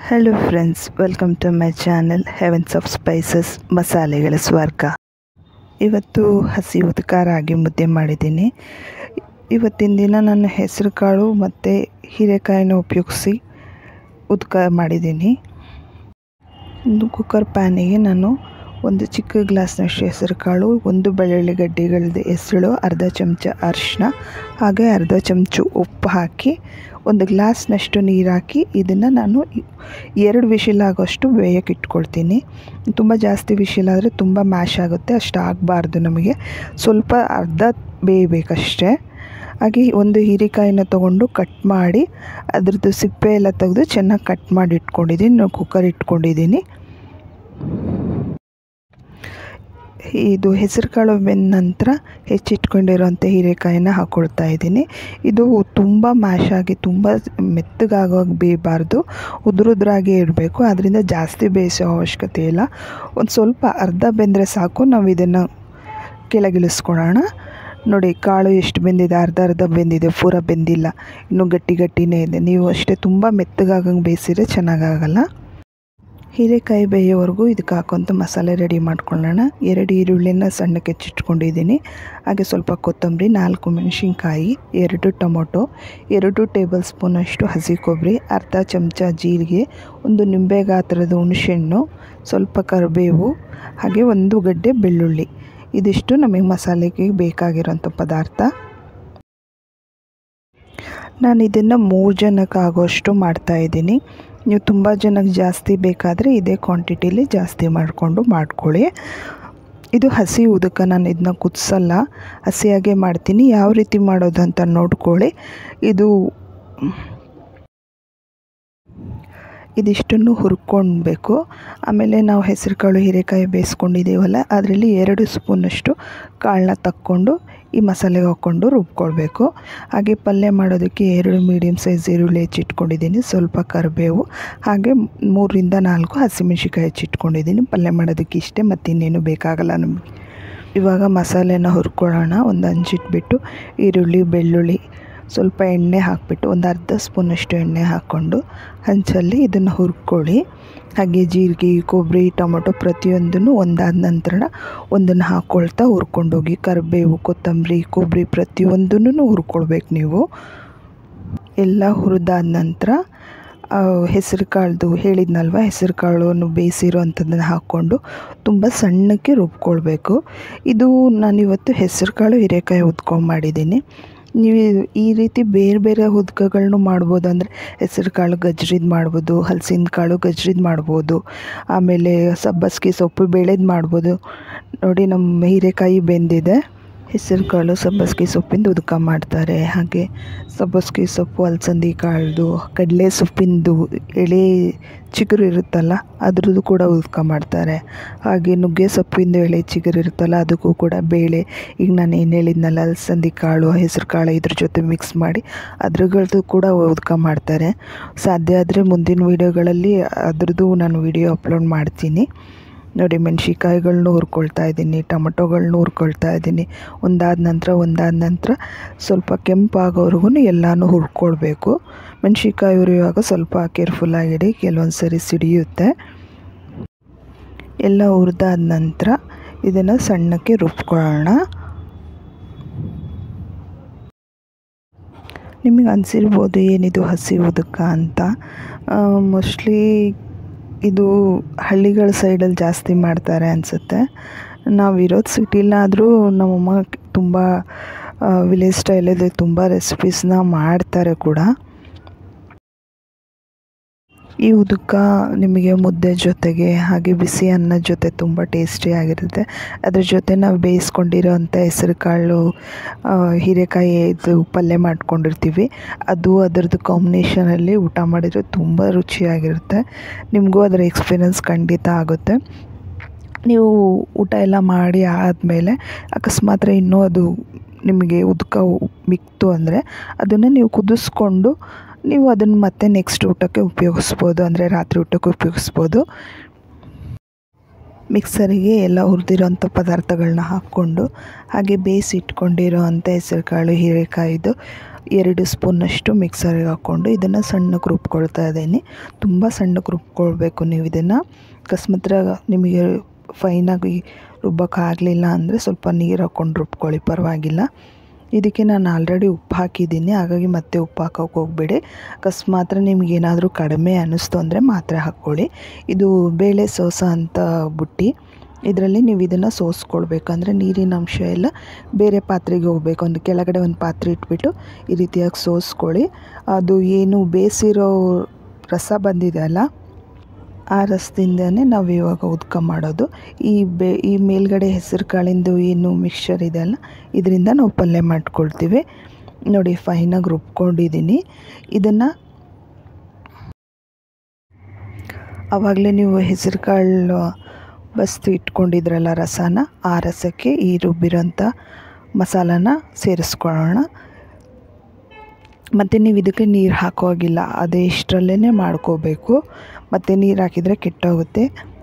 hello friends welcome to my channel heavens of spices ಮಸಾಲೆಗಳ ಸ್ವರ್ಗ ಇವತ್ತು ಹಸಿ ಉದಕ ರಾಗಿ ಮುದ್ದೆ ಮಾಡಿದ್ದೀನಿ ಇವತ್ತಿನ ದಿನ ನಾನು ಹೆಸರು ಕಾಳು ಮತ್ತು ಹೀರೆಕಾಯಿನ ಉಪಯೋಗಿಸಿ ಉದಕ ಮಾಡಿದ್ದೀನಿ ಒಂದು ಕುಕ್ಕರ್ ಪ್ಯಾನಿಗೆ ನಾನು ಒಂದು ಚಿಕ್ಕ ಗ್ಲಾಸ್ನಷ್ಟು ಹೆಸರು ಕಾಳು ಒಂದು ಬೆಳ್ಳುಳ್ಳಿ ಗಡ್ಡೆಗಳದ್ದು ಹೆಸರು ಅರ್ಧ ಚಮಚ ಅರಿಶಿನ ಹಾಗೆ ಅರ್ಧ ಚಮಚ ಉಪ್ಪು ಹಾಕಿ ಒಂದು ಗ್ಲಾಸ್ನಷ್ಟು ನೀರು ಹಾಕಿ ಇದನ್ನು ನಾನು ಎರಡು ವಿಶಿಲ್ ಆಗೋಷ್ಟು ಬೇಯಕ್ಕೆ ಇಟ್ಕೊಳ್ತೀನಿ ತುಂಬ ಜಾಸ್ತಿ ವಿಶಿಲ್ ಆದರೆ ತುಂಬ ಮ್ಯಾಶ್ ಆಗುತ್ತೆ ಅಷ್ಟು ಆಗಬಾರ್ದು ನಮಗೆ ಸ್ವಲ್ಪ ಅರ್ಧ ಬೇಯಬೇಕಷ್ಟೇ ಹಾಗೆ ಒಂದು ಹೀರೆಕಾಯಿನ ತೊಗೊಂಡು ಕಟ್ ಮಾಡಿ ಅದ್ರದ್ದು ಸಿಪ್ಪೆ ಎಲ್ಲ ತೆಗೆದು ಚೆನ್ನಾಗಿ ಕಟ್ ಮಾಡಿ ಇಟ್ಕೊಂಡಿದ್ದೀನಿ ನಾನು ಕುಕ್ಕರ್ ಇಟ್ಕೊಂಡಿದ್ದೀನಿ ಇದು ಹೆಸರು ಕಾಳು ಬೆಂದ ನಂತರ ಹೆಚ್ಚಿಟ್ಕೊಂಡಿರೋಂಥ ಹೀರೆಕಾಯಿನ ಹಾಕ್ಕೊಳ್ತಾ ಇದ್ದೀನಿ ಇದು ತುಂಬ ಮ್ಯಾಶ್ ಆಗಿ ತುಂಬ ಮೆತ್ತಗಾಗೋಗಿ ಬೇಯಬಾರ್ದು ಉದುರುದ್ರಾಗೆ ಇರಬೇಕು ಅದರಿಂದ ಜಾಸ್ತಿ ಬೇಯಿಸೋ ಅವಶ್ಯಕತೆ ಇಲ್ಲ ಒಂದು ಸ್ವಲ್ಪ ಅರ್ಧ ಬೆಂದರೆ ಸಾಕು ನಾವು ಇದನ್ನು ಕೆಳಗಿಳಿಸ್ಕೊಳ್ಳೋಣ ನೋಡಿ ಕಾಳು ಎಷ್ಟು ಬೆಂದಿದೆ ಅರ್ಧ ಅರ್ಧ ಬೆಂದಿದೆ ಪೂರ ಬೆಂದಿಲ್ಲ ಇನ್ನೂ ಗಟ್ಟಿ ಗಟ್ಟಿನೇ ಇದೆ ನೀವು ಅಷ್ಟೇ ತುಂಬ ಮೆತ್ತಗಾಗಂಗೆ ಬೇಯಿಸಿದ್ರೆ ಚೆನ್ನಾಗಾಗಲ್ಲ ಹೀರೆಕಾಯಿ ಬೇಯೋವರೆಗೂ ಇದಕ್ಕೆ ಹಾಕೋಂಥ ಮಸಾಲೆ ರೆಡಿ ಮಾಡ್ಕೊಳ್ಳೋಣ ಎರಡು ಈರುಳ್ಳಿನ ಸಣ್ಣಕ್ಕೆ ಹೆಚ್ಚಿಟ್ಕೊಂಡಿದ್ದೀನಿ ಹಾಗೆ ಸ್ವಲ್ಪ ಕೊತ್ತಂಬರಿ ನಾಲ್ಕು ಮೆಣಸಿನ್ಕಾಯಿ ಎರಡು ಟೊಮೊಟೊ ಎರಡು ಟೇಬಲ್ ಸ್ಪೂನಷ್ಟು ಹಸಿ ಕೊಬ್ಬರಿ ಅರ್ಧ ಚಮಚ ಜೀರಿಗೆ ಒಂದು ನಿಂಬೆ ಗಾತ್ರದ ಹುಣಸೆಹಣ್ಣು ಸ್ವಲ್ಪ ಕರಿಬೇವು ಹಾಗೆ ಒಂದು ಗಡ್ಡೆ ಬೆಳ್ಳುಳ್ಳಿ ಇದಿಷ್ಟು ನಮಗೆ ಮಸಾಲೆಗೆ ಬೇಕಾಗಿರೋಂಥ ಪದಾರ್ಥ ನಾನು ಇದನ್ನು ಮೂರು ಜನಕ್ಕೆ ಆಗೋಷ್ಟು ಮಾಡ್ತಾಯಿದ್ದೀನಿ ನೀವು ತುಂಬ ಜನಕ್ಕೆ ಜಾಸ್ತಿ ಬೇಕಾದರೆ ಇದೇ ಕ್ವಾಂಟಿಟಿಲಿ ಜಾಸ್ತಿ ಮಾಡಿಕೊಂಡು ಮಾಡ್ಕೊಳ್ಳಿ ಇದು ಹಸಿ ಉದಕ ನಾನು ಇದನ್ನ ಕುದಿಸಲ್ಲ ಹಸಿಯಾಗೆ ಮಾಡ್ತೀನಿ ಯಾವ ರೀತಿ ಮಾಡೋದು ಅಂತ ನೋಡ್ಕೊಳ್ಳಿ ಇದು ಇದಿಷ್ಟನ್ನು ಹುರ್ಕೊಳ್ಬೇಕು ಆಮೇಲೆ ನಾವು ಹೆಸರು ಕಾಳು ಹೀರೆಕಾಯಿ ಬೇಯಿಸ್ಕೊಂಡಿದ್ದೀವಲ್ಲ ಅದರಲ್ಲಿ ಎರಡು ಸ್ಪೂನಷ್ಟು ಕಾಳನ್ನ ತಕ್ಕೊಂಡು ಈ ಮಸಾಲೆಗೆ ಹಾಕ್ಕೊಂಡು ರುಬ್ಕೊಳ್ಬೇಕು ಹಾಗೆ ಪಲ್ಯ ಮಾಡೋದಕ್ಕೆ ಎರಡು ಮೀಡಿಯಮ್ ಸೈಜ್ ಈರುಳ್ಳಿ ಹೆಚ್ಚಿಟ್ಕೊಂಡಿದ್ದೀನಿ ಸ್ವಲ್ಪ ಕರಿಬೇವು ಹಾಗೆ ಮೂರರಿಂದ ನಾಲ್ಕು ಹಸಿಮೆಣ್ಸಿಕಾಯಿ ಹೆಚ್ಚಿಟ್ಕೊಂಡಿದ್ದೀನಿ ಪಲ್ಯ ಮಾಡೋದಕ್ಕೆ ಇಷ್ಟೇ ಮತ್ತಿನ್ನೇನು ಬೇಕಾಗಲ್ಲ ನಮಗೆ ಇವಾಗ ಮಸಾಲೆನ ಹುರ್ಕೊಳ್ಳೋಣ ಒಂದು ಹಂಚಿಟ್ಬಿಟ್ಟು ಈರುಳ್ಳಿ ಬೆಳ್ಳುಳ್ಳಿ ಸ್ವಲ್ಪ ಎಣ್ಣೆ ಹಾಕಿಬಿಟ್ಟು ಒಂದು ಅರ್ಧ ಸ್ಪೂನಷ್ಟು ಎಣ್ಣೆ ಹಾಕ್ಕೊಂಡು ಹಂಚಲ್ಲಿ ಇದನ್ನು ಹುರ್ಕೊಳ್ಳಿ ಹಾಗೆ ಜೀರಿಗೆ ಕೊಬ್ಬರಿ ಟೊಮೊಟೊ ಪ್ರತಿಯೊಂದನ್ನು ಒಂದಾದ ನಂತರ ಒಂದನ್ನು ಹಾಕ್ಕೊಳ್ತಾ ಹುರ್ಕೊಂಡೋಗಿ ಕರಿಬೇವು ಕೊತ್ತಂಬರಿ ಕೊಬ್ಬರಿ ಪ್ರತಿಯೊಂದನ್ನು ಹುರ್ಕೊಳ್ಬೇಕು ನೀವು ಎಲ್ಲ ಹುರಿದಾದ ನಂತರ ಹೆಸರು ಕಾಳ್ದು ಹೇಳಿದ್ನಲ್ವ ಹೆಸರು ಕಾಳನ್ನು ಬೇಯಿಸಿರೋ ಅಂಥದ್ದನ್ನು ಹಾಕ್ಕೊಂಡು ತುಂಬ ಸಣ್ಣಕ್ಕೆ ರುಬ್ಕೊಳ್ಬೇಕು ಇದು ನಾನಿವತ್ತು ಹೆಸರು ಕಾಳು ಹೀರೆಕಾಯಿ ಉದ್ಕೊಂಡು ಮಾಡಿದ್ದೀನಿ ನೀವು ಈ ರೀತಿ ಬೇರೆ ಬೇರೆ ಉದ್ಕಗಳನ್ನೂ ಮಾಡ್ಬೋದು ಅಂದರೆ ಹೆಸರು ಕಾಳು ಗಜ್ರಿದು ಮಾಡ್ಬೋದು ಹಲಸಿನ ಕಾಳು ಗಜ್ರಿದು ಮಾಡ್ಬೋದು ಆಮೇಲೆ ಸಬ್ಬಸ್ಗೆ ಸೊಪ್ಪು ಬೇಳೆದು ಮಾಡ್ಬೋದು ನೋಡಿ ನಮ್ಮ ಹೀರೆಕಾಯಿ ಬೆಂದಿದೆ ಹೆಸರು ಕಾಳು ಸಬ್ಬಸ್ಗೆ ಸೊಪ್ಪಿಂದು ಉದಕ ಮಾಡ್ತಾರೆ ಹಾಗೆ ಸಬ್ಬಸ್ಗೆ ಸೊಪ್ಪು ಅಲಸಂದಿ ಕಾಳ್ದು ಕಡಲೆ ಸೊಪ್ಪಿಂದು ಎಳೆ ಚಿಗುರು ಇರುತ್ತಲ್ಲ ಅದ್ರದ್ದು ಕೂಡ ಉದಕ ಮಾಡ್ತಾರೆ ಹಾಗೆ ನುಗ್ಗೆ ಸೊಪ್ಪಿಂದು ಎಳೆ ಚಿಗುರು ಇರುತ್ತಲ್ಲ ಅದಕ್ಕೂ ಕೂಡ ಬೇಳೆ ಈಗ ನಾನು ಏನು ಹೇಳಿದ್ನಲ್ಲ ಅಲಸಂದಿ ಕಾಳು ಹೆಸರು ಕಾಳು ಇದ್ರ ಜೊತೆ ಮಿಕ್ಸ್ ಮಾಡಿ ಅದ್ರಗಳದ್ದು ಕೂಡ ಉದಕ ಮಾಡ್ತಾರೆ ಸಾಧ್ಯ ಆದರೆ ಮುಂದಿನ ವೀಡಿಯೋಗಳಲ್ಲಿ ಅದ್ರದ್ದು ನಾನು ವೀಡಿಯೋ ಅಪ್ಲೋಡ್ ಮಾಡ್ತೀನಿ ನೋಡಿ ಮೆಣ್ಸಿಕಾಯಿಗಳ್ನು ಹುರ್ಕೊಳ್ತಾ ಇದ್ದೀನಿ ಟೊಮೊಟೊಗಳ್ನು ಹುರ್ಕೊಳ್ತಾ ಇದ್ದೀನಿ ಒಂದಾದ ನಂತರ ಒಂದಾದ ನಂತರ ಸ್ವಲ್ಪ ಕೆಂಪಾಗೋವರೆಗೂ ಎಲ್ಲನೂ ಹುರ್ಕೊಳ್ಬೇಕು ಮೆಣ್ಸಿಕಾಯಿ ಹುರಿಯುವಾಗ ಸ್ವಲ್ಪ ಕೇರ್ಫುಲ್ಲಾಗಿಡಿ ಕೆಲವೊಂದು ಸರಿ ಸಿಡಿಯುತ್ತೆ ಎಲ್ಲ ಹುರಿದಾದ ನಂತರ ಇದನ್ನು ಸಣ್ಣಕ್ಕೆ ರುಬ್ಕೊಳ್ಳೋಣ ನಿಮಗೆ ಅನಿಸಿರ್ಬೋದು ಏನಿದು ಹಸಿ ಉದಕ ಅಂತ ಮೋಸ್ಟ್ಲಿ ಇದು ಹಳ್ಳಿಗಳ ಸೈಡಲ್ಲಿ ಜಾಸ್ತಿ ಮಾಡ್ತಾರೆ ಅನಿಸುತ್ತೆ ನಾವು ಇರೋದು ಸಿಟಿಲಾದರೂ ನಮ್ಮಮ್ಮ ತುಂಬ ವಿಲೇಜ್ ಸ್ಟೈಲಲ್ಲಿ ತುಂಬ ರೆಸಿಪೀಸ್ನ ಮಾಡ್ತಾರೆ ಕೂಡ ಈ ಉದುಕ ನಿಮಗೆ ಮುದ್ದೆ ಜೊತೆಗೆ ಹಾಗೆ ಬಿಸಿ ಅನ್ನದ ಜೊತೆ ತುಂಬ ಟೇಸ್ಟಿಯಾಗಿರುತ್ತೆ ಅದ್ರ ಜೊತೆ ನಾವು ಬೇಯಿಸ್ಕೊಂಡಿರೋ ಅಂಥ ಹೆಸರು ಕಾಳು ಹೀರೆಕಾಯಿ ಇದು ಪಲ್ಯ ಮಾಡ್ಕೊಂಡಿರ್ತೀವಿ ಅದು ಅದರದ್ದು ಕಾಂಬಿನೇಷನಲ್ಲಿ ಊಟ ಮಾಡಿದರೆ ತುಂಬ ರುಚಿಯಾಗಿರುತ್ತೆ ನಿಮಗೂ ಅದರ ಎಕ್ಸ್ಪೀರಿಯನ್ಸ್ ಖಂಡಿತ ಆಗುತ್ತೆ ನೀವು ಊಟ ಎಲ್ಲ ಮಾಡಿ ಆದಮೇಲೆ ಅಕಸ್ಮಾತ್ ಇನ್ನೂ ಅದು ನಿಮಗೆ ಉದಕ ಮಿಕ್ತು ಅಂದರೆ ಅದನ್ನು ನೀವು ಕುದಿಸ್ಕೊಂಡು ನೀವು ಅದನ್ನು ಮತ್ತೆ ನೆಕ್ಸ್ಟ್ ಊಟಕ್ಕೆ ಉಪಯೋಗಿಸ್ಬೋದು ಅಂದರೆ ರಾತ್ರಿ ಊಟಕ್ಕೆ ಉಪಯೋಗಿಸ್ಬೋದು ಮಿಕ್ಸರಿಗೆ ಎಲ್ಲ ಹುರಿದಿರೋಂಥ ಪದಾರ್ಥಗಳನ್ನ ಹಾಕ್ಕೊಂಡು ಹಾಗೆ ಬೇಯಿಸಿ ಇಟ್ಕೊಂಡಿರೋ ಅಂಥ ಹೆಸರುಕಾಳು ಹೀರೆಕಾಯಿದು ಎರಡು ಸ್ಪೂನಷ್ಟು ಮಿಕ್ಸರ್ಗೆ ಹಾಕ್ಕೊಂಡು ಇದನ್ನು ಸಣ್ಣಕ್ಕೆ ರುಬ್ಕೊಳ್ತಾ ಇದ್ದೀನಿ ತುಂಬ ಸಣ್ಣಕ್ಕೆ ರುಬ್ಕೊಳ್ಬೇಕು ನೀವು ಇದನ್ನು ಅಕಸ್ಮಾತ್ ನಿಮಗೆ ಫೈನಾಗಿ ರುಬ್ಬಕ್ಕೆ ಆಗಲಿಲ್ಲ ಅಂದರೆ ಸ್ವಲ್ಪ ನೀರು ಹಾಕ್ಕೊಂಡು ರುಬ್ಕೊಳ್ಳಿ ಪರವಾಗಿಲ್ಲ ಇದಕ್ಕೆ ನಾನು ಆಲ್ರೆಡಿ ಉಪ್ಪು ಹಾಕಿದ್ದೀನಿ ಹಾಗಾಗಿ ಮತ್ತೆ ಉಪ್ಪು ಹಾಕೋಕೆ ಹೋಗಬೇಡಿ ಅಕಸ್ಮಾತ್ ನಿಮಗೇನಾದರೂ ಕಡಿಮೆ ಅನ್ನಿಸ್ತು ಅಂದರೆ ಮಾತ್ರ ಹಾಕ್ಕೊಳ್ಳಿ ಇದು ಬೇಳೆ ಸೋಸ ಅಂತ ಬುಟ್ಟಿ ಇದರಲ್ಲಿ ನೀವು ಇದನ್ನು ಸೋಸ್ಕೊಳ್ಬೇಕಂದ್ರೆ ನೀರಿನ ಅಂಶ ಎಲ್ಲ ಬೇರೆ ಪಾತ್ರೆಗೆ ಹೋಗಬೇಕು ಒಂದು ಕೆಳಗಡೆ ಒಂದು ಪಾತ್ರೆ ಇಟ್ಬಿಟ್ಟು ಈ ರೀತಿಯಾಗಿ ಸೋಸ್ಕೊಳ್ಳಿ ಅದು ಏನು ಬೇಯಿಸಿರೋ ರಸ ಬಂದಿದೆ ಅಲ್ಲ ಆ ರಸದಿಂದನೇ ನಾವು ಇವಾಗ ಉದ್ಕ ಮಾಡೋದು ಈ ಬೇ ಈ ಮೇಲ್ಗಡೆ ಹೆಸರು ಕಾಳಿಂದು ಏನು ಮಿಕ್ಸ್ಚರ್ ಇದೆ ಅಲ್ಲ ಇದರಿಂದ ನಾವು ಪಲ್ಯ ಮಾಡ್ಕೊಳ್ತೀವಿ ನೋಡಿ ಫೈನಾಗಿ ರುಬ್ಕೊಂಡಿದ್ದೀನಿ ಇದನ್ನು ಆವಾಗಲೇ ನೀವು ಹೆಸರು ಕಾಳು ಬಸ್ತು ಇಟ್ಕೊಂಡಿದ್ರಲ್ಲ ರಸನ ಆ ರಸಕ್ಕೆ ಈ ರುಬ್ಬಿರೋಂಥ ಮಸಾಲಾನ ಸೇರಿಸ್ಕೊಳ್ಳೋಣ ಮತ್ತು ನೀವು ಇದಕ್ಕೆ ನೀರು ಹಾಕೋಗಿಲ್ಲ ಅದೇ ಇಷ್ಟರಲ್ಲೇ ಮಾಡ್ಕೋಬೇಕು ಮತ್ತು ನೀರು ಹಾಕಿದರೆ ಕೆಟ್ಟೋಗುತ್ತೆ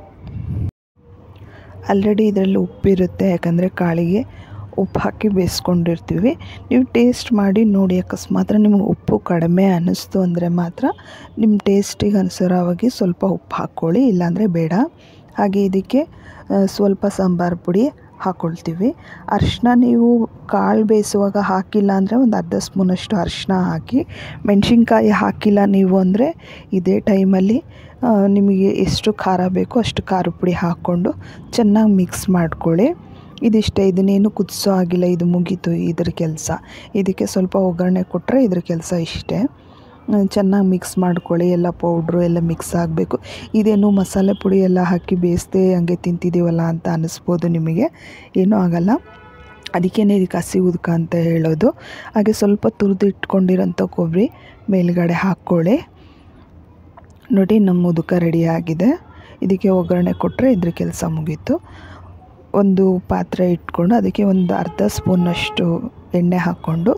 ಆಲ್ರೆಡಿ ಇದರಲ್ಲಿ ಉಪ್ಪಿರುತ್ತೆ ಯಾಕಂದರೆ ಕಾಳಿಗೆ ಉಪ್ಪು ಹಾಕಿ ಬೇಯಿಸ್ಕೊಂಡಿರ್ತೀವಿ ನೀವು ಟೇಸ್ಟ್ ಮಾಡಿ ನೋಡಿ ಅಕಸ್ಮಾತ್ ನಿಮಗೆ ಉಪ್ಪು ಕಡಿಮೆ ಅನ್ನಿಸ್ತು ಅಂದರೆ ಮಾತ್ರ ನಿಮ್ಮ ಟೇಸ್ಟಿಗೆ ಅನುಸಾರವಾಗಿ ಸ್ವಲ್ಪ ಉಪ್ಪು ಹಾಕ್ಕೊಳ್ಳಿ ಇಲ್ಲಾಂದರೆ ಬೇಡ ಹಾಗೆ ಇದಕ್ಕೆ ಸ್ವಲ್ಪ ಸಾಂಬಾರು ಪುಡಿ ಹಾಕ್ಕೊಳ್ತೀವಿ ಅರಿಶಿನ ನೀವು ಕಾಳು ಬೇಯಿಸುವಾಗ ಹಾಕಿಲ್ಲ ಅಂದರೆ ಒಂದು ಅರ್ಧ ಸ್ಪೂನಷ್ಟು ಅರಿಶಿನ ಹಾಕಿ ಮೆಣಸಿನ್ಕಾಯಿ ಹಾಕಿಲ್ಲ ನೀವು ಅಂದರೆ ಇದೇ ಟೈಮಲ್ಲಿ ನಿಮಗೆ ಎಷ್ಟು ಖಾರ ಬೇಕೋ ಅಷ್ಟು ಖಾರ ಪುಡಿ ಹಾಕ್ಕೊಂಡು ಚೆನ್ನಾಗಿ ಮಿಕ್ಸ್ ಮಾಡ್ಕೊಳ್ಳಿ ಇದಿಷ್ಟೇ ಇದನ್ನೇನು ಕುದಿಸೋ ಆಗಿಲ್ಲ ಇದು ಮುಗೀತು ಇದ್ರ ಕೆಲಸ ಇದಕ್ಕೆ ಸ್ವಲ್ಪ ಒಗ್ಗರಣೆ ಕೊಟ್ಟರೆ ಇದ್ರ ಕೆಲಸ ಇಷ್ಟೇ ಚೆನ್ನಾಗಿ ಮಿಕ್ಸ್ ಮಾಡ್ಕೊಳ್ಳಿ ಎಲ್ಲ ಪೌಡ್ರು ಎಲ್ಲ ಮಿಕ್ಸ್ ಆಗಬೇಕು ಇದೇನು ಮಸಾಲೆ ಪುಡಿ ಎಲ್ಲ ಹಾಕಿ ಬೇಯಿಸ್ದೆ ಹಂಗೆ ತಿಂತಿದ್ದೀವಲ್ಲ ಅಂತ ಅನ್ನಿಸ್ಬೋದು ನಿಮಗೆ ಏನೂ ಆಗಲ್ಲ ಅದಕ್ಕೇ ಇದಕ್ಕೆ ಹಸಿ ಉದ್ಕ ಅಂತ ಹೇಳೋದು ಹಾಗೆ ಸ್ವಲ್ಪ ತುರಿದು ಇಟ್ಕೊಂಡಿರೋಂಥ ಕೊಬ್ಬರಿ ಮೇಲ್ಗಡೆ ಹಾಕ್ಕೊಳ್ಳಿ ನೋಡಿ ನಮ್ಮ ಉದುಕ ರೆಡಿಯಾಗಿದೆ ಇದಕ್ಕೆ ಒಗ್ಗರಣೆ ಕೊಟ್ಟರೆ ಇದ್ರ ಕೆಲಸ ಮುಗೀತು ಒಂದು ಪಾತ್ರೆ ಇಟ್ಕೊಂಡು ಅದಕ್ಕೆ ಒಂದು ಅರ್ಧ ಸ್ಪೂನಷ್ಟು ಎಣ್ಣೆ ಹಾಕ್ಕೊಂಡು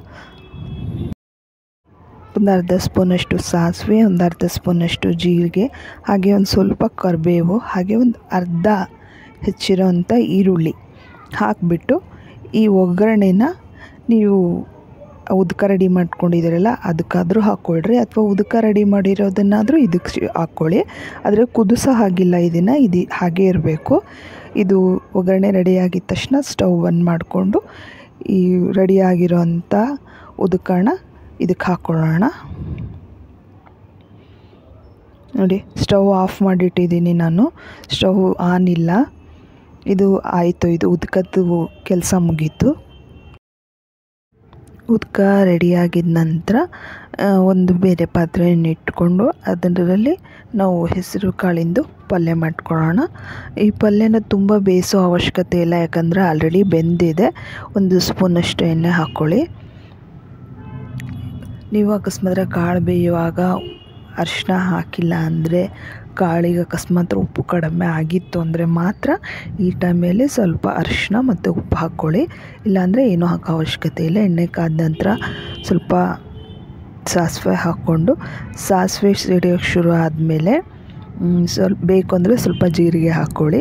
ಒಂದು ಅರ್ಧ ಸ್ಪೂನಷ್ಟು ಸಾಸಿವೆ ಒಂದು ಅರ್ಧ ಸ್ಪೂನಷ್ಟು ಜೀರಿಗೆ ಹಾಗೆ ಒಂದು ಸ್ವಲ್ಪ ಕರಿಬೇವು ಹಾಗೆ ಒಂದು ಅರ್ಧ ಹೆಚ್ಚಿರೋಂಥ ಈರುಳ್ಳಿ ಹಾಕಿಬಿಟ್ಟು ಈ ಒಗ್ಗರಣೆನ ನೀವು ಉದ್ಕ ರೆಡಿ ಮಾಡ್ಕೊಂಡಿದ್ದೀರಲ್ಲ ಅದಕ್ಕಾದರೂ ಹಾಕ್ಕೊಳ್ರಿ ಅಥವಾ ಉದ್ಕ ರೆಡಿ ಮಾಡಿರೋದನ್ನಾದರೂ ಇದಕ್ಕೆ ಹಾಕ್ಕೊಳ್ಳಿ ಆದರೆ ಕುದಿಸೋ ಹಾಗಿಲ್ಲ ಇದನ್ನು ಇದು ಹಾಗೇ ಇರಬೇಕು ಇದು ಒಗ್ಗರಣೆ ರೆಡಿಯಾಗಿದ್ದ ತಕ್ಷಣ ಸ್ಟವ್ ಬಂದ್ ಮಾಡಿಕೊಂಡು ಈ ರೆಡಿಯಾಗಿರೋಂಥ ಉದ್ಕನ ಇದಕ್ಕೆ ಹಾಕ್ಕೊಳ್ಳೋಣ ನೋಡಿ ಸ್ಟವ್ ಆಫ್ ಮಾಡಿಟ್ಟಿದ್ದೀನಿ ನಾನು ಸ್ಟವ್ ಆನ್ ಇಲ್ಲ ಇದು ಆಯಿತು ಇದು ಉದ್ಕದ್ದು ಕೆಲಸ ಮುಗೀತು ಉದ್ಕ ರೆಡಿಯಾಗಿದ ನಂತರ ಒಂದು ಬೇರೆ ಪಾತ್ರೆಯನ್ನು ಇಟ್ಕೊಂಡು ಅದರಲ್ಲಿ ನಾವು ಹೆಸರು ಕಾಳಿಂದು ಪಲ್ಯ ಮಾಡ್ಕೊಳ್ಳೋಣ ಈ ಪಲ್ಯನ ತುಂಬ ಬೇಯಿಸೋ ಅವಶ್ಯಕತೆ ಇಲ್ಲ ಯಾಕಂದರೆ ಆಲ್ರೆಡಿ ಬೆಂದಿದೆ ಒಂದು ಸ್ಪೂನಷ್ಟು ಎಣ್ಣೆ ಹಾಕ್ಕೊಳ್ಳಿ ನೀವು ಅಕಸ್ಮಾತ್ ಕಾಳು ಬೇಯುವಾಗ ಅರಿಶಿನ ಹಾಕಿಲ್ಲ ಅಂದರೆ ಕಾಳಿಗೆ ಅಕಸ್ಮಾತ್ ಉಪ್ಪು ಕಡಿಮೆ ಆಗಿತ್ತು ಅಂದರೆ ಮಾತ್ರ ಈ ಟೈಮಲ್ಲಿ ಸ್ವಲ್ಪ ಅರಿಶಿನ ಮತ್ತು ಉಪ್ಪು ಹಾಕ್ಕೊಳ್ಳಿ ಇಲ್ಲಾಂದರೆ ಏನೂ ಹಾಕೋ ಅವಶ್ಯಕತೆ ಇಲ್ಲ ಎಣ್ಣೆ ಕಾದ ನಂತರ ಸ್ವಲ್ಪ ಸಾಸಿವೆ ಹಾಕ್ಕೊಂಡು ಸಾಸಿವೆ ಸಿಡಿಯೋಕ್ಕೆ ಶುರು ಆದಮೇಲೆ ಸ್ವಲ್ಪ ಬೇಕು ಅಂದರೆ ಸ್ವಲ್ಪ ಜೀರಿಗೆ ಹಾಕ್ಕೊಳ್ಳಿ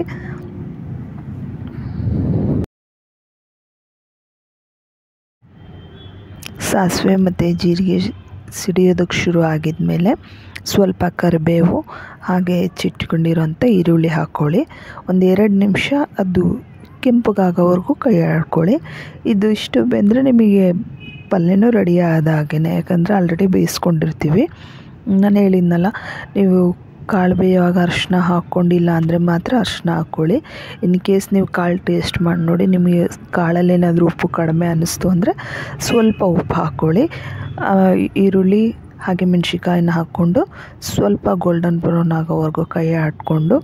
ಸಾಸಿವೆ ಮತ್ತು ಜೀರಿಗೆ ಸಿಡಿಯೋದಕ್ಕೆ ಶುರು ಆಗಿದ್ಮೇಲೆ ಸ್ವಲ್ಪ ಕರಿಬೇವು ಹಾಗೆ ಹೆಚ್ಚಿಟ್ಕೊಂಡಿರೋಂಥ ಈರುಳ್ಳಿ ಹಾಕ್ಕೊಳ್ಳಿ ಒಂದು ಎರಡು ನಿಮಿಷ ಅದು ಕೆಂಪಗಾಗೋವರೆಗೂ ಕೈ ಆಡ್ಕೊಳ್ಳಿ ಇದು ಇಷ್ಟು ಬೆಂದರೆ ನಿಮಗೆ ಪಲ್ಯನೂ ರೆಡಿ ಆದ ಹಾಗೆಯೇ ಯಾಕಂದರೆ ಆಲ್ರೆಡಿ ಬೇಯಿಸ್ಕೊಂಡಿರ್ತೀವಿ ನಾನು ಹೇಳಿದ್ನಲ್ಲ ನೀವು ಕಾಳು ಬೇಯುವಾಗ ಅರಿಶಿನ ಹಾಕ್ಕೊಂಡಿಲ್ಲ ಅಂದರೆ ಮಾತ್ರ ಅರಿಶಿನ ಹಾಕ್ಕೊಳ್ಳಿ ಇನ್ ಕೇಸ್ ನೀವು ಕಾಳು ಟೇಸ್ಟ್ ಮಾಡಿ ನೋಡಿ ನಿಮಗೆ ಕಾಳಲ್ಲಿ ಏನಾದರೂ ಉಪ್ಪು ಕಡಿಮೆ ಅನ್ನಿಸ್ತು ಅಂದರೆ ಸ್ವಲ್ಪ ಉಪ್ಪು ಹಾಕ್ಕೊಳ್ಳಿ ಈರುಳ್ಳಿ ಹಾಗೆ ಮೆಣ್ಸಿಕಾಯಿನ ಹಾಕ್ಕೊಂಡು ಸ್ವಲ್ಪ ಗೋಲ್ಡನ್ ಬ್ರೌನ್ ಆಗೋವರೆಗೂ ಕೈ ಆಡಿಕೊಂಡು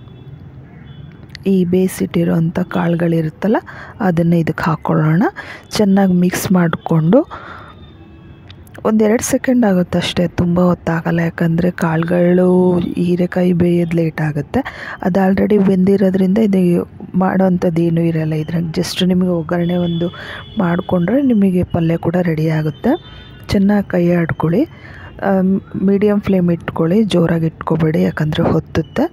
ಈ ಬೇಯಿಸಿಟ್ಟಿರೋಂಥ ಕಾಳುಗಳಿರುತ್ತಲ್ಲ ಅದನ್ನು ಇದಕ್ಕೆ ಹಾಕ್ಕೊಳ್ಳೋಣ ಚೆನ್ನಾಗಿ ಮಿಕ್ಸ್ ಮಾಡಿಕೊಂಡು ಒಂದೆರಡು ಸೆಕೆಂಡ್ ಆಗುತ್ತೆ ಅಷ್ಟೇ ತುಂಬ ಹೊತ್ತಾಗಲ್ಲ ಯಾಕಂದರೆ ಕಾಳುಗಳು ಹೀರೆಕಾಯಿ ಬೇಯೋದು ಲೇಟ್ ಆಗುತ್ತೆ ಅದು ಆಲ್ರೆಡಿ ಬೆಂದಿರೋದ್ರಿಂದ ಇದು ಮಾಡೋವಂಥದ್ದು ಏನೂ ಇರೋಲ್ಲ ಇದ್ರಾಗ ಜಸ್ಟ್ ನಿಮಗೆ ಒಗ್ಗರಣೆ ಒಂದು ಮಾಡಿಕೊಂಡ್ರೆ ನಿಮಗೆ ಪಲ್ಯ ಕೂಡ ರೆಡಿ ಆಗುತ್ತೆ ಚೆನ್ನಾಗಿ ಕೈ ಆಡ್ಕೊಳ್ಳಿ ಮೀಡಿಯಮ್ ಫ್ಲೇಮ್ ಇಟ್ಕೊಳ್ಳಿ ಜೋರಾಗಿ ಇಟ್ಕೋಬೇಡಿ ಯಾಕಂದರೆ ಹೊತ್ತುತ್ತೆ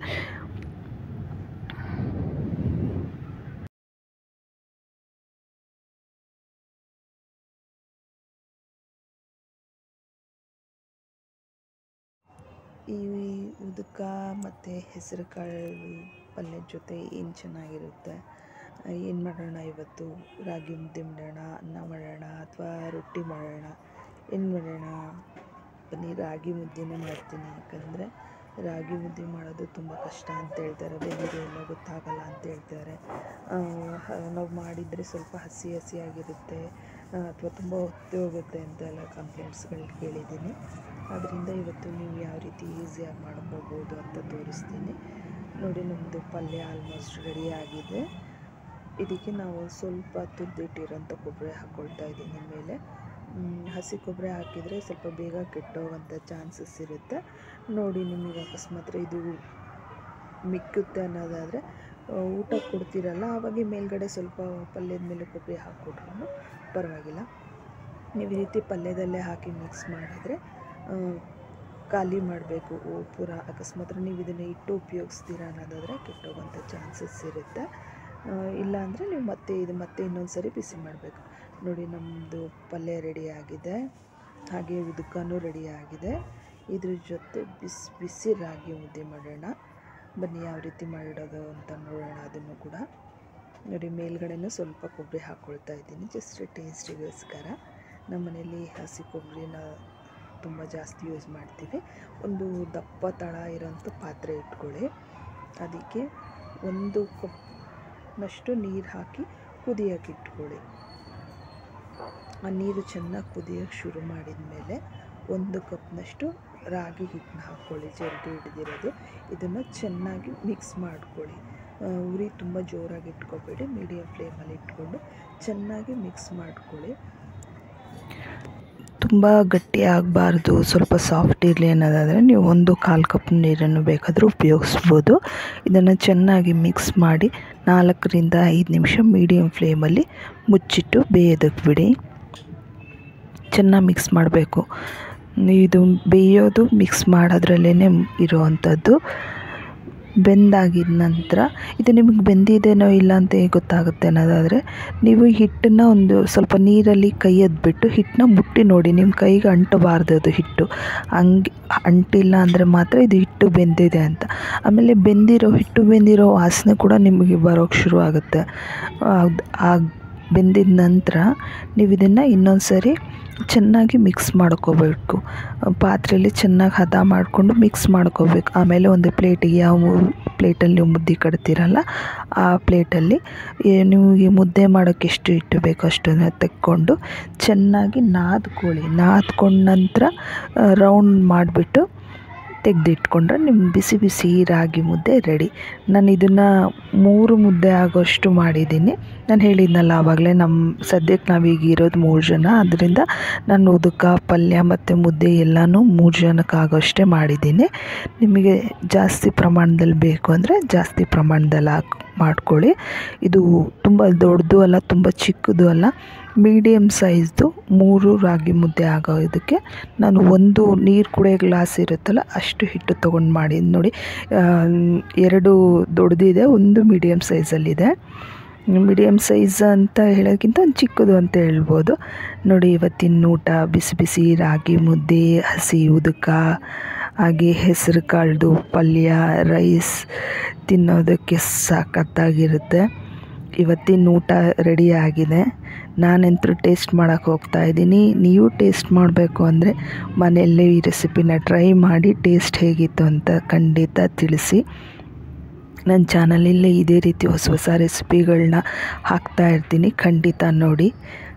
ಈ ಉದಕ ಮತ್ತು ಹೆಸರು ಕಾಳು ಪಲ್ಯದ ಜೊತೆ ಏನು ಚೆನ್ನಾಗಿರುತ್ತೆ ಏನು ಮಾಡೋಣ ಇವತ್ತು ರಾಗಿ ಮುದ್ದೆ ಮಾಡೋಣ ಅನ್ನ ಮಾಡೋಣ ಅಥವಾ ರೊಟ್ಟಿ ಮಾಡೋಣ ಏನು ಮಾಡೋಣ ಬನ್ನಿ ರಾಗಿ ಮುದ್ದೆನೇ ಮಾಡ್ತೀನಿ ಯಾಕಂದರೆ ರಾಗಿ ಮುದ್ದೆ ಮಾಡೋದು ತುಂಬ ಕಷ್ಟ ಅಂತ ಹೇಳ್ತಾರೆ ಬೆಂದಿದೆ ಎಲ್ಲ ಗೊತ್ತಾಗಲ್ಲ ಅಂತ ಹೇಳ್ತಾರೆ ನಾವು ಮಾಡಿದರೆ ಸ್ವಲ್ಪ ಹಸಿ ಹಸಿಯಾಗಿರುತ್ತೆ ಅಥವಾ ತುಂಬ ಹೊತ್ತು ಹೋಗುತ್ತೆ ಅಂತ ಎಲ್ಲ ಕಂಪ್ಲೇಂಟ್ಸ್ಗಳು ಕೇಳಿದ್ದೀನಿ ಅದರಿಂದ ಇವತ್ತು ನೀವು ಯಾವ ರೀತಿ ಈಸಿಯಾಗಿ ಮಾಡ್ಕೋಬೋದು ಅಂತ ತೋರಿಸ್ತೀನಿ ನೋಡಿ ನಮ್ಮದು ಪಲ್ಯ ಆಲ್ಮೋಸ್ಟ್ ರೆಡಿ ಆಗಿದೆ ಇದಕ್ಕೆ ನಾವು ಸ್ವಲ್ಪ ತುರ್ದಿಟ್ಟಿರೋಂಥ ಕೊಬ್ಬರಿ ಹಾಕ್ಕೊಳ್ತಾ ಇದ್ದೀನಿ ಮೇಲೆ ಹಸಿ ಕೊಬ್ಬರಿ ಹಾಕಿದರೆ ಸ್ವಲ್ಪ ಬೇಗ ಕೆಟ್ಟೋಗೋಂಥ ಚಾನ್ಸಸ್ ಇರುತ್ತೆ ನೋಡಿ ನಿಮಗೆ ಅಕಸ್ಮಾತ್ ಇದು ಮಿಕ್ಕುತ್ತೆ ಅನ್ನೋದಾದರೆ ಊಟ ಕೊಡ್ತೀರಲ್ಲ ಆವಾಗ ಮೇಲ್ಗಡೆ ಸ್ವಲ್ಪ ಪಲ್ಯದ ಮೇಲೆ ಕೊಬ್ಬರಿ ಹಾಕ್ಕೊಟ್ರು ಪರವಾಗಿಲ್ಲ ನೀವು ಈ ರೀತಿ ಪಲ್ಯದಲ್ಲೇ ಹಾಕಿ ಮಿಕ್ಸ್ ಮಾಡಿದರೆ ಖಾಲಿ ಮಾಡಬೇಕು ಪೂರ ಅಕಸ್ಮಾತ್ ನೀವು ಇದನ್ನು ಇಟ್ಟು ಉಪಯೋಗಿಸ್ತೀರ ಅನ್ನೋದಾದರೆ ಕೆಟ್ಟೋಗೋಂಥ ಚಾನ್ಸಸ್ ಇರುತ್ತೆ ಇಲ್ಲ ಅಂದರೆ ನೀವು ಮತ್ತೆ ಇದು ಮತ್ತೆ ಇನ್ನೊಂದು ಸರಿ ಬಿಸಿ ಮಾಡಬೇಕು ನೋಡಿ ನಮ್ಮದು ಪಲ್ಯ ರೆಡಿ ಆಗಿದೆ ಹಾಗೆ ಉದುಕನೂ ರೆಡಿ ಆಗಿದೆ ಇದ್ರ ಜೊತೆ ಬಿಸಿ ಬಿಸಿ ರಾಗಿ ಮುದ್ದೆ ಮಾಡೋಣ ಬನ್ನಿ ಯಾವ ರೀತಿ ಮಾಡಿಡೋದು ಅಂತ ನೋಡೋಣ ಅದನ್ನು ಕೂಡ ನೋಡಿ ಮೇಲ್ಗಡೆನೂ ಸ್ವಲ್ಪ ಕೊಬ್ಬರಿ ಹಾಕ್ಕೊಳ್ತಾ ಇದ್ದೀನಿ ಜಸ್ಟ್ ಟೇಸ್ಟಿಗೋಸ್ಕರ ನಮ್ಮ ಮನೇಲಿ ಹಸಿ ಕೊಬ್ಬರಿನ ತುಂಬ ಜಾಸ್ತಿ ಯೂಸ್ ಮಾಡ್ತೀವಿ ಒಂದು ದಪ್ಪ ತಳ ಇರೋಂಥ ಪಾತ್ರೆ ಇಟ್ಕೊಳ್ಳಿ ಅದಕ್ಕೆ ಒಂದು ಕಪ್ನಷ್ಟು ನೀರು ಹಾಕಿ ಕುದಿಯೋಕೆ ಇಟ್ಕೊಳ್ಳಿ ಆ ನೀರು ಚೆನ್ನಾಗಿ ಕುದಿಯೋಕ್ಕೆ ಶುರು ಮಾಡಿದ ಮೇಲೆ ಒಂದು ಕಪ್ನಷ್ಟು ರಾಗಿ ಹಿಟ್ಟನ್ನ ಹಾಕ್ಕೊಳ್ಳಿ ಜರಡಿ ಹಿಡಿದಿರೋದು ಇದನ್ನು ಚೆನ್ನಾಗಿ ಮಿಕ್ಸ್ ಮಾಡ್ಕೊಳ್ಳಿ ಉರಿ ತುಂಬ ಜೋರಾಗಿ ಇಟ್ಕೊಬೇಡಿ ಮೀಡಿಯಮ್ ಫ್ಲೇಮಲ್ಲಿ ಇಟ್ಕೊಂಡು ಚೆನ್ನಾಗಿ ಮಿಕ್ಸ್ ಮಾಡ್ಕೊಳ್ಳಿ ತುಂಬ ಗಟ್ಟಿ ಆಗಬಾರ್ದು ಸ್ವಲ್ಪ ಸಾಫ್ಟ್ ಇರಲಿ ಅನ್ನೋದಾದರೆ ನೀವು ಒಂದು ಕಾಲು ಕಪ್ ನೀರನ್ನು ಬೇಕಾದರೂ ಉಪಯೋಗಿಸ್ಬೋದು ಇದನ್ನು ಚೆನ್ನಾಗಿ ಮಿಕ್ಸ್ ಮಾಡಿ ನಾಲ್ಕರಿಂದ ಐದು ನಿಮಿಷ ಮೀಡಿಯಮ್ ಫ್ಲೇಮಲ್ಲಿ ಮುಚ್ಚಿಟ್ಟು ಬೇಯೋದಕ್ಕೆ ಬಿಡಿ ಚೆನ್ನಾಗಿ ಮಿಕ್ಸ್ ಮಾಡಬೇಕು ಇದು ಬೇಯೋದು ಮಿಕ್ಸ್ ಮಾಡೋದ್ರಲ್ಲೇ ಇರೋವಂಥದ್ದು ಬೆಂದಾಗಿದ ನಂತರ ಇದು ನಿಮಗೆ ಬೆಂದಿದೆನೋ ಇಲ್ಲ ಅಂತ ಗೊತ್ತಾಗುತ್ತೆ ಅನ್ನೋದಾದರೆ ನೀವು ಹಿಟ್ಟನ್ನು ಒಂದು ಸ್ವಲ್ಪ ನೀರಲ್ಲಿ ಕೈ ಬಿಟ್ಟು ಹಿಟ್ಟನ್ನ ಮುಟ್ಟಿ ನೋಡಿ ನಿಮ್ಮ ಕೈಗೆ ಅಂಟಬಾರ್ದು ಅದು ಹಿಟ್ಟು ಹಂಗೆ ಅಂಟಿಲ್ಲ ಅಂದರೆ ಮಾತ್ರ ಇದು ಹಿಟ್ಟು ಬೆಂದಿದೆ ಅಂತ ಆಮೇಲೆ ಬೆಂದಿರೋ ಹಿಟ್ಟು ಬೆಂದಿರೋ ವಾಸನೆ ಕೂಡ ನಿಮಗೆ ಬರೋಕ್ಕೆ ಶುರು ಆಗುತ್ತೆ ಆ ಬೆಂದಿದ ನಂತರ ನೀವು ಇದನ್ನು ಇನ್ನೊಂದು ಸರಿ ಚೆನ್ನಾಗಿ ಮಿಕ್ಸ್ ಮಾಡ್ಕೋಬೇಕು ಪಾತ್ರೆಯಲ್ಲಿ ಚೆನ್ನಾಗಿ ಹದ ಮಾಡಿಕೊಂಡು ಮಿಕ್ಸ್ ಮಾಡ್ಕೋಬೇಕು ಆಮೇಲೆ ಒಂದು ಪ್ಲೇಟಿಗೆ ಯಾವ ಪ್ಲೇಟಲ್ಲಿ ನೀವು ಮುದ್ದೆ ಕಟ್ತೀರಲ್ಲ ಆ ಪ್ಲೇಟಲ್ಲಿ ನಿಮಗೆ ಮುದ್ದೆ ಮಾಡೋಕ್ಕೆ ಎಷ್ಟು ಹಿಟ್ಟು ಬೇಕೋ ಅಷ್ಟನ್ನು ತೆಕ್ಕೊಂಡು ಚೆನ್ನಾಗಿ ನಾದ್ಕೊಳ್ಳಿ ನಾದ್ಕೊಂಡ ನಂತರ ರೌಂಡ್ ಮಾಡಿಬಿಟ್ಟು ತೆಗೆದಿಟ್ಕೊಂಡ್ರೆ ನಿಮ್ಮ ಬಿಸಿ ಬಿಸಿ ರಾಗಿ ಮುದ್ದೆ ರೆಡಿ ನಾನು ಇದನ್ನು ಮೂರು ಮುದ್ದೆ ಆಗೋಷ್ಟು ಮಾಡಿದ್ದೀನಿ ನಾನು ಹೇಳಿದ್ನಲ್ಲ ಆವಾಗಲೇ ನಮ್ಮ ಸದ್ಯಕ್ಕೆ ನಾವೀಗ ಇರೋದು ಮೂರು ಜನ ಅದರಿಂದ ನಾನು ಉದಕ ಪಲ್ಯ ಮತ್ತು ಮುದ್ದೆ ಎಲ್ಲನೂ ಮೂರು ಜನಕ್ಕೆ ಆಗೋಷ್ಟೇ ಮಾಡಿದ್ದೀನಿ ನಿಮಗೆ ಜಾಸ್ತಿ ಪ್ರಮಾಣದಲ್ಲಿ ಬೇಕು ಅಂದರೆ ಜಾಸ್ತಿ ಪ್ರಮಾಣದಲ್ಲಿ ಹಾಕಿ ಮಾಡ್ಕೊಳ್ಳಿ ಇದು ತುಂಬ ದೊಡ್ಡದು ಅಲ್ಲ ತುಂಬ ಚಿಕ್ಕದು ಅಲ್ಲ ಮೀಡಿಯಮ್ ಸೈಜ್ದು ಮೂರು ರಾಗಿ ಮುದ್ದೆ ಆಗೋದಕ್ಕೆ ನಾನು ಒಂದು ನೀರು ಕುಡಿಯೋ ಗ್ಲಾಸ್ ಇರುತ್ತಲ್ಲ ಅಷ್ಟು ಹಿಟ್ಟು ತೊಗೊಂಡು ಮಾಡಿ ನೋಡಿ ಎರಡು ದೊಡ್ಡದಿದೆ ಒಂದು ಮೀಡಿಯಮ್ ಸೈಜಲ್ಲಿದೆ ಮೀಡಿಯಮ್ ಸೈಜ್ ಅಂತ ಹೇಳೋಕ್ಕಿಂತ ಒಂದು ಚಿಕ್ಕದು ಅಂತ ಹೇಳ್ಬೋದು ನೋಡಿ ಇವತ್ತಿನ ಊಟ ಬಿಸಿ ಬಿಸಿ ರಾಗಿ ಮುದ್ದೆ ಹಸಿ ಉದಕ ಹಾಗೆ ಹೆಸರು ಕಾಳ್ದು ಪಲ್ಯ ರೈಸ್ ತಿನ್ನೋದಕ್ಕೆ ಸಖತ್ತಾಗಿರುತ್ತೆ ಇವತ್ತಿನ ಊಟ ರೆಡಿ ಆಗಿದೆ ನಾನಂತೂ ಟೇಸ್ಟ್ ಮಾಡೋಕ್ಕೆ ಹೋಗ್ತಾ ಇದ್ದೀನಿ ನೀವು ಟೇಸ್ಟ್ ಮಾಡಬೇಕು ಅಂದರೆ ಮನೆಯಲ್ಲೇ ಈ ರೆಸಿಪಿನ ಟ್ರೈ ಮಾಡಿ ಟೇಸ್ಟ್ ಹೇಗಿತ್ತು ಅಂತ ಖಂಡಿತ ತಿಳಿಸಿ ನನ್ನ ಚಾನಲಲ್ಲಿ ಇದೇ ರೀತಿ ಹೊಸ ಹೊಸ ರೆಸಿಪಿಗಳನ್ನ ಹಾಕ್ತಾ ಇರ್ತೀನಿ ಖಂಡಿತ ನೋಡಿ